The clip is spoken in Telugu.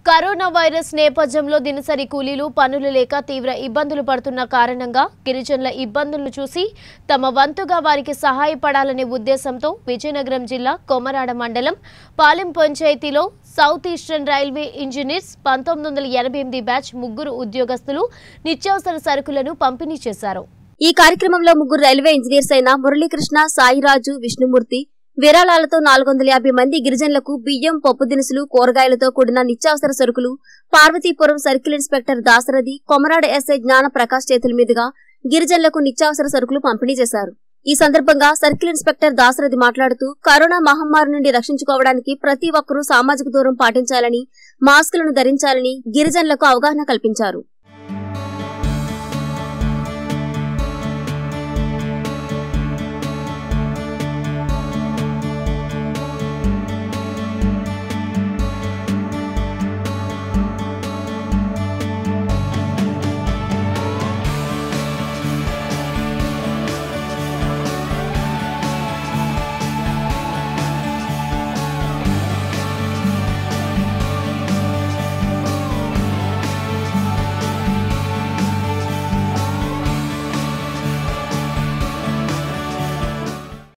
కరోనా వైరస్ నేపథ్యంలో దినసరి కూలీలు పనులు లేక తీవ్ర ఇబ్బందులు పడుతున్న కారణంగా గిరిజనుల ఇబ్బందులను చూసి తమ వంతుగా వారికి సహాయపడాలనే ఉద్దేశంతో విజయనగరం జిల్లా కొమరాడ మండలం పాలెం పంచాయతీలో సౌత్ ఈస్టర్న్ రైల్వే ఇంజనీర్స్ పంతొమ్మిది వందల ఎనభై ఎనిమిది బ్యాచ్ ముగ్గురు ఉద్యోగస్తులు నిత్యావసర సరుకులను పంపిణీ చేశారు ఈ కార్యక్రమంలో ముగ్గురు రైల్వే ఇంజనీర్స్ అయిన మురళీకృష్ణ సాయిరాజు విష్ణుమూర్తి విరాళాలతో నాలుగు వందల యాభై మంది గిరిజనులకు బియ్యం పప్పు దినుసులు కూరగాయలతో కూడిన నిత్యావసర సరుకులు Parvathipuram circle inspector Dasarathi Komarada SI Gnana Prakash చేతుల మీదుగా గిరిజనులకు నిత్యావసర సరుకులు పంపిణీ చేశారు ఈ సందర్భంగా సర్కిల్ ఇన్స్పెక్టర్ దాసరథి మాట్లాడుతూ కరోనా మహమ్మారి నుండి రక్షించుకోవడానికి ప్రతి ఒక్కరూ సామాజిక దూరం పాటించాలని మాస్కులను ధరించాలని గిరిజనులకు అవగాహన కల్పించారు